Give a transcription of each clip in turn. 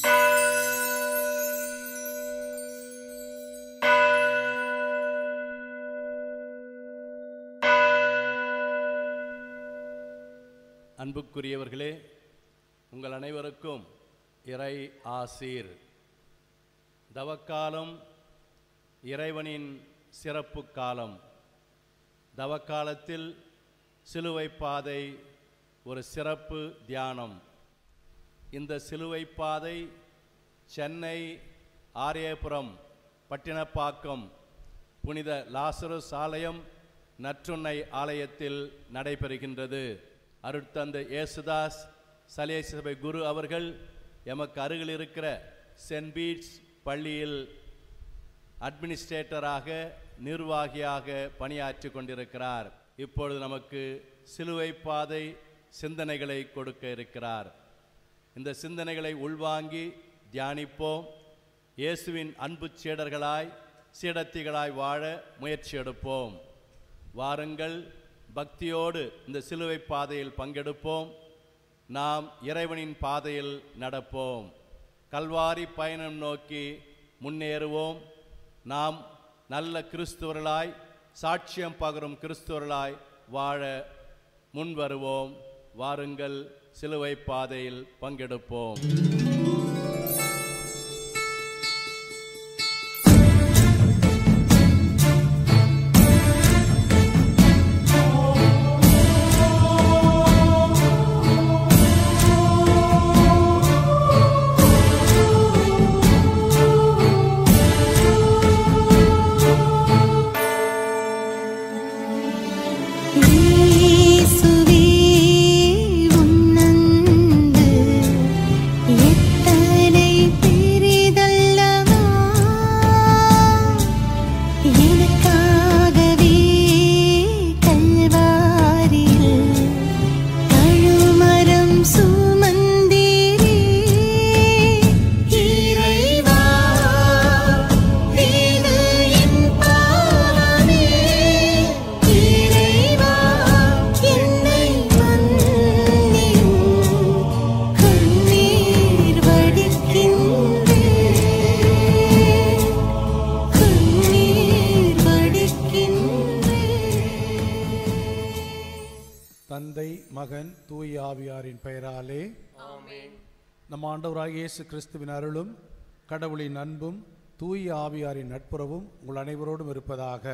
அன்புக்குரியவர்களே உங்கள் அனைவருக்கும் இறை ஆசீர் தவக்காலம் இறைவனின் சிறப்பு காலம் தவக்காலத்தில் சிலுவை பாதை ஒரு சிறப்பு தியானம் இந்த சிலுவை பாதை சென்னை ஆரியபுரம் பட்டினப்பாக்கம் புனித லாசரஸ் ஆலயம் நற்றுண்ணை ஆலயத்தில் நடைபெறுகின்றது அருட்தந்தை இயேசுதாஸ் சலே சபை குரு அவர்கள் எமக்கு அருகில் இருக்கிற சென்ட் பீட்ஸ் பள்ளியில் அட்மினிஸ்ட்ரேட்டராக நிர்வாகியாக பணியாற்றி கொண்டிருக்கிறார் இப்பொழுது நமக்கு சிலுவை பாதை சிந்தனைகளை கொடுக்க இருக்கிறார் இந்த சிந்தனைகளை உள்வாங்கி தியானிப்போம் இயேசுவின் அன்பு சீடர்களாய் சீடத்திகளாய் வாழ முயற்சி எடுப்போம் வாருங்கள் பக்தியோடு இந்த சிலுவை பாதையில் பங்கெடுப்போம் நாம் இறைவனின் பாதையில் நடப்போம் கல்வாரி பயணம் நோக்கி முன்னேறுவோம் நாம் நல்ல கிறிஸ்துவர்களாய் சாட்சியம் பகரும் கிறிஸ்துவர்களாய் வாழ முன்வருவோம் வாருங்கள் சிலுவை பாதையில் பங்கெடுப்போம் இயேசுவே உன்னன்பு எத்தனை பெரிதல்லவா எனக்காகவே கல்வாரியில் கழுமரம் சுமந்தீரே இறைவா இது என் பாவமே இறைவா என்னை மன்னியும் கண்ணீர் வடிக்கின்றேன் கண்ணீர் வடிக்கின்றேன் தந்தை மகன் தூய் ஆவியாரின் பெயராலே நம் ஆண்டவராகிய இயேசு கிறிஸ்துவின் அருளும் கடவுளின் அன்பும் தூய் ஆவியாரின் நட்புறவும் உங்கள் அனைவரோடும் இருப்பதாக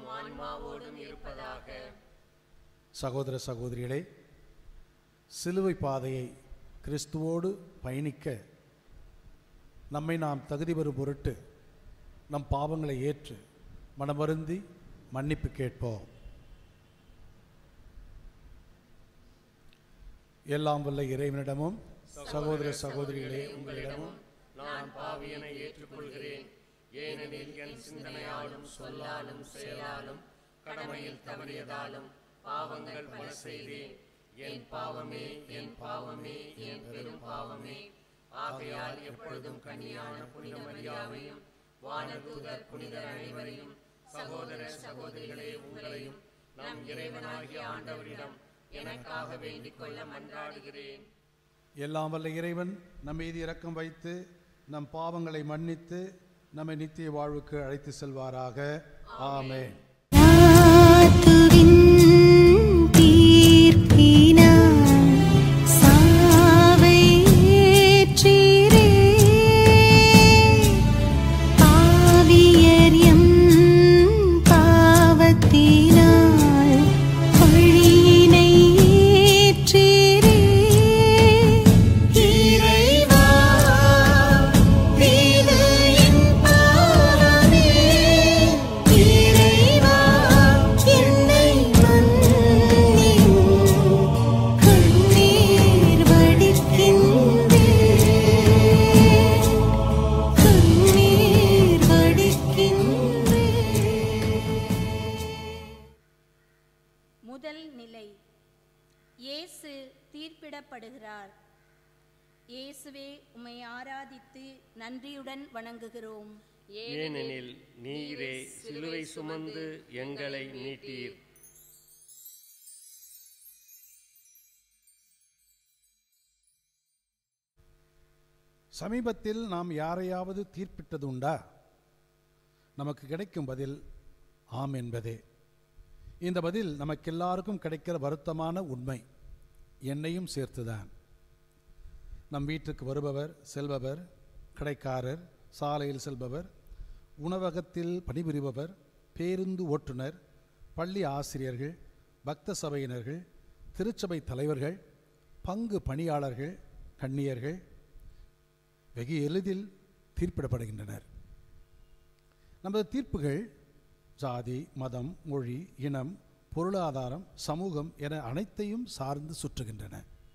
சகோதர சகோதரிகளே சிலுவை பாதையை கிறிஸ்துவோடு பயணிக்க நம்மை நாம் தகுதி பெறும் பொருட்டு நம் பாவங்களை ஏற்று மனமருந்தி மன்னிப்பு கேட்போம் எல்லாம் வல்ல இறைவனிடமும் சகோதர சகோதரிகளே உங்களிடமும் நான் பாவியனை ஏற்றுக்கொள்கிறேன் ஏனெனில் என் சிந்தனையாலும் சொல்லாலும் செயலாலும் கடமையில் தவறியதாலும் பாவங்கள் பல செய்தேன் என் பாவமே என் பாவமே என் பெரும் பாவமே ஆகையால் எப்பொழுதும் கன்னியான புனித மரியாவையும் வானதூதர் புனிதர் அனைவரையும் சகோதர சகோதரிகளே உங்களையும் நம் இறைவனாகிய ஆண்டவரிடம் எனக்காக வேண்டிக் கொள்ள மன்றாடுகிறேன் எல்லாம் வல்ல இறைவன் நம் மீது இரக்கம் வைத்து நம் பாவங்களை மன்னித்து நம்மை நித்திய வாழ்வுக்கு அழைத்து செல்வாராக ஆமென் ராத்துவின் தீர்ப்பினால் சாவை ஏற்றீரே பாவியர் எம் பாவத்தினால் பழியினை ஏற்றீரே இறைவா இது என் பாவமே இறைவா என்னை மன்னியும் கண்ணீர் வடிக்கின்றேன் கண்ணீர் வடிக்கின்றேன் முதல் நிலை இயேசு தீர்ப்பிடப்படுகிறார் இயேசுவே உம்மை ஆராதித்து நன்றியுடன் வணங்குகிறோம் ஏனெனில் நீரே சிலுவை சுமந்து எங்களை மீட்டீர் சமீபத்தில் நாம் யாரையாவது தீர்ப்பிட்டது உண்டா நமக்கு கிடைக்கும் பதில் ஆம் என்பதே இந்த பதில் நமக்கு எல்லாருக்கும் கிடைக்கிற வருத்தமான உண்மை என்னையும் சேர்த்துதான் நம் வீட்டுக்கு வருபவர் செல்பவர் கடைக்காரர் சாலையில் செல்பவர் உணவகத்தில் பணிபுரிபவர் பேருந்து ஓட்டுநர் பள்ளி ஆசிரியர்கள் பக்த சபையினர்கள் திருச்சபை தலைவர்கள் பங்கு பணியாளர்கள் கண்ணியர்கள் வெகு எளிதில் தீர்ப்பிடப்படுகின்றனர் நமது தீர்ப்புகள் ஜாதி மதம் மொழி இனம் பொருளாதாரம் சமூகம் என அனைத்தையும் சார்ந்து சுற்றுகின்றன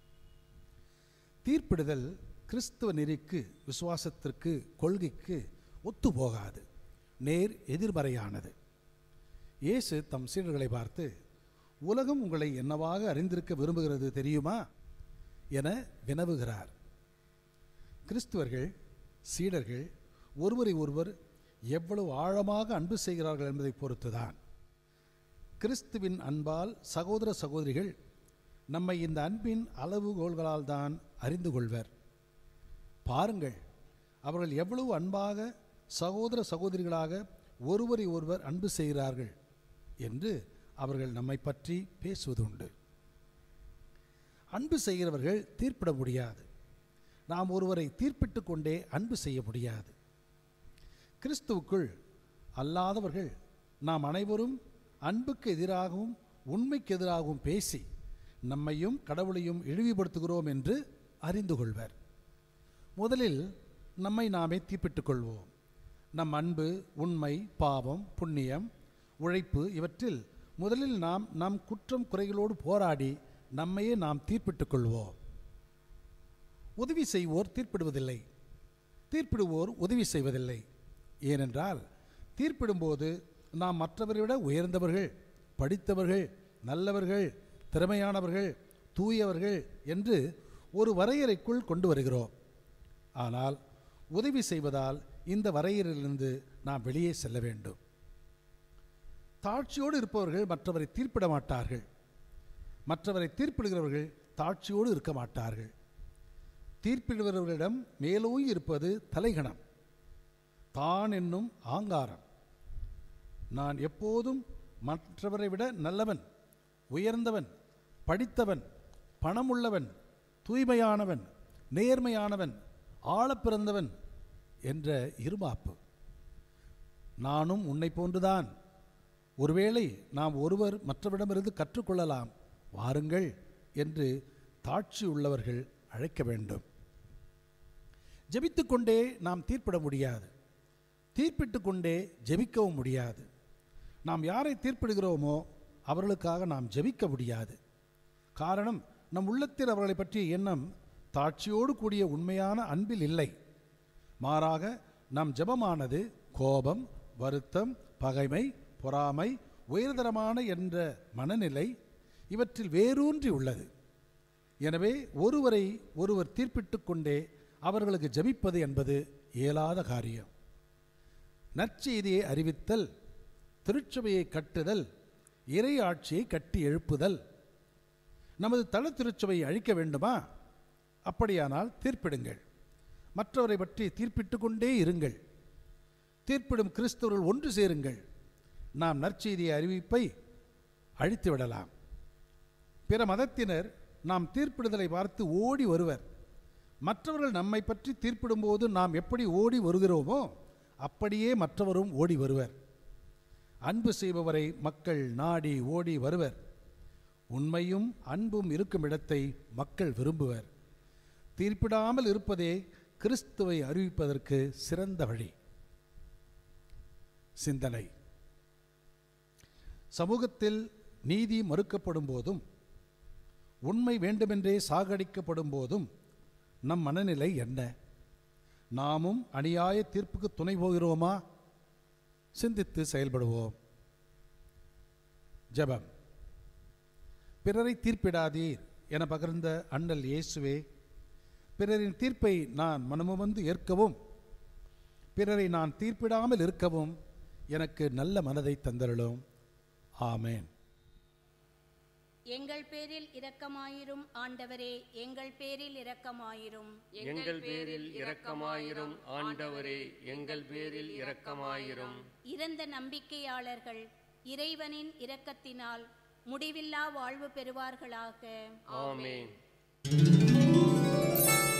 தீர்ப்பிடுதல் கிறிஸ்துவ நெறிக்கு விசுவாசத்திற்கு கொள்கைக்கு ஒத்துப்போகாது நேர் எதிர்மறையானது இயேசு தம் சீடர்களை பார்த்து உலகம் உங்களை என்னவாக அறிந்திருக்க விரும்புகிறது தெரியுமா என வினவுகிறார் கிறிஸ்துவர்கள் சீடர்கள் ஒருவரை ஒருவர் எவ்வளவு ஆழமாக அன்பு செய்கிறார்கள் என்பதை பொறுத்துதான் கிறிஸ்துவின் அன்பால் சகோதர சகோதரிகள் நம்மை இந்த அன்பின் அளவுகோல்களால் தான் அறிந்து கொள்வர் பாருங்கள் அவர்கள் எவ்வளவு அன்பாக சகோதர சகோதரிகளாக ஒருவரை ஒருவர் அன்பு செய்கிறார்கள் என்று அவர்கள் நம்மை பற்றி பேசுவதுண்டு அன்பு செய்கிறவர்கள் தீர்ப்பிட முடியாது நாம் ஒருவரை தீர்ப்பிட்டு கொண்டே அன்பு செய்ய முடியாது கிறிஸ்துவுக்குள் அல்லாதவர்கள் நாம் அனைவரும் அன்புக்கு எதிராகவும் உண்மைக்கு எதிராகவும் பேசி நம்மையும் கடவுளையும் இழிவுபடுத்துகிறோம் என்று அறிந்து கொள்வர் முதலில் நம்மை நாமே தீர்ப்பிட்டுக் கொள்வோம் நம் அன்பு உண்மை பாவம் புண்ணியம் உழைப்பு இவற்றில் முதலில் நாம் நம் குற்றம் குறைகளோடு போராடி நம்மையே நாம் தீர்ப்பிட்டுக் கொள்வோம் உதவி செய்வோர் தீர்ப்பிடுவதில்லை தீர்ப்பிடுவோர் உதவி செய்வதில்லை ஏனென்றால் தீர்ப்பிடும்போது நாம் மற்றவரை விட உயர்ந்தவர்கள் படித்தவர்கள் நல்லவர்கள் திறமையானவர்கள் தூயவர்கள் என்று ஒரு வரையறைக்குள் கொண்டு வருகிறோம் ஆனால் உதவி செய்வதால் இந்த வரையறையிலிருந்து நாம் வெளியே செல்ல வேண்டும் தாழ்ச்சியோடு இருப்பவர்கள் மற்றவரை தீர்ப்பிட மாட்டார்கள் மற்றவரை தீர்ப்பிடுகிறவர்கள் தாழ்ச்சியோடு இருக்க மாட்டார்கள் தீர்ப்பிடுகிறவர்களிடம் மேலோங்கி இருப்பது தலைகணம் தான் என்னும் ஆங்காரம் நான் எப்போதும் மற்றவரை விட நல்லவன் உயர்ந்தவன் படித்தவன் பணமுள்ளவன் தூய்மையானவன் நேர்மையானவன் ஆளப் பிறந்தவன் என்ற இருமாப்பு நானும் உன்னை போன்றுதான் ஒருவேளை நாம் ஒருவர் மற்றவரிடமிருந்து கற்றுக்கொள்ளலாம் வாருங்கள் என்று தாட்சி உள்ளவர்கள் அழைக்க வேண்டும் ஜெபித்துக்கொண்டே நாம் தீர்ப்பிட முடியாது தீர்ப்பிட்டு கொண்டே ஜெபிக்கவும் முடியாது நாம் யாரை தீர்ப்பிடுகிறோமோ அவர்களுக்காக நாம் ஜெபிக்க முடியாது காரணம் நம் உள்ளத்தில் அவர்களை பற்றிய எண்ணம் தாட்சியோடு கூடிய உண்மையான அன்பில் இல்லை மாறாக நம் ஜெபமானது கோபம் வருத்தம் பகைமை பொறாமை உயர்தரமான என்ற மனநிலை இவற்றில் வேரூன்றி உள்ளது எனவே ஒருவரை ஒருவர் தீர்ப்பிட்டுக் கொண்டே அவர்களுக்கு ஜெபிப்பது என்பது இயலாத காரியம் நற்செய்தியை அறிவித்தல் திருச்சபையை கட்டுதல் இறை ஆட்சியை கட்டி எழுப்புதல் நமது தல திருச்சபையை அழிக்க வேண்டுமா அப்படியானால் தீர்ப்பிடுங்கள் மற்றவரை பற்றி தீர்ப்பிட்டு கொண்டே இருங்கள் தீர்ப்பிடும் கிறிஸ்தவர்கள் ஒன்று சேருங்கள் நாம் நற்செய்தியை அறிவிப்பை அழித்து விடலாம் பிற மதத்தினர் நாம் தீர்ப்பிடுதலை பார்த்து ஓடி வருவர் மற்றவர்கள் நம்மை பற்றி தீர்ப்பிடும்போது நாம் எப்படி ஓடி வருகிறோமோ அப்படியே மற்றவரும் ஓடி வருவர் அன்பு செய்பவரை மக்கள் நாடி ஓடி வருவர் உண்மையும் அன்பும் இருக்கும் இடத்தை மக்கள் விரும்புவர் தீர்ப்பிடாமல் இருப்பதே கிறிஸ்துவை அறிவிப்பதற்கு சிறந்த வழி சிந்தனை சமூகத்தில் நீதி மறுக்கப்படும் போதும் உண்மை வேண்டுமென்றே சாகடிக்கப்படும் போதும் நம் மனநிலை என்ன நாமும் அநியாய தீர்ப்புக்கு துணை போகிறோமா சிந்தித்து செயல்படுவோம் ஜெபம் பிறரை தீர்ப்பிடாதீர் என பகிர்ந்த அண்ணல் இயேசுவே பிறரின் தீர்ப்பை நான் மனமுவந்து ஏற்கவும் பிறரை நான் தீர்ப்பிடாமல் இருக்கவும் எனக்கு நல்ல மனதை தந்தருளும் ஆமேன் எங்கள் பேரில் இரக்கமாயிரும் ஆண்டவரே எங்கள் பேரில் இரக்கமாயிரும் எங்கள் பேரில் இரக்கமாயிரும் ஆண்டவரே எங்கள் பேரில் இரக்கமாயிரும் இறந்த நம்பிக்கையாளர்கள் இறைவனின் இரக்கத்தினால் முடிவில்லா வாழ்வு பெறுவார்களாக ஆமென்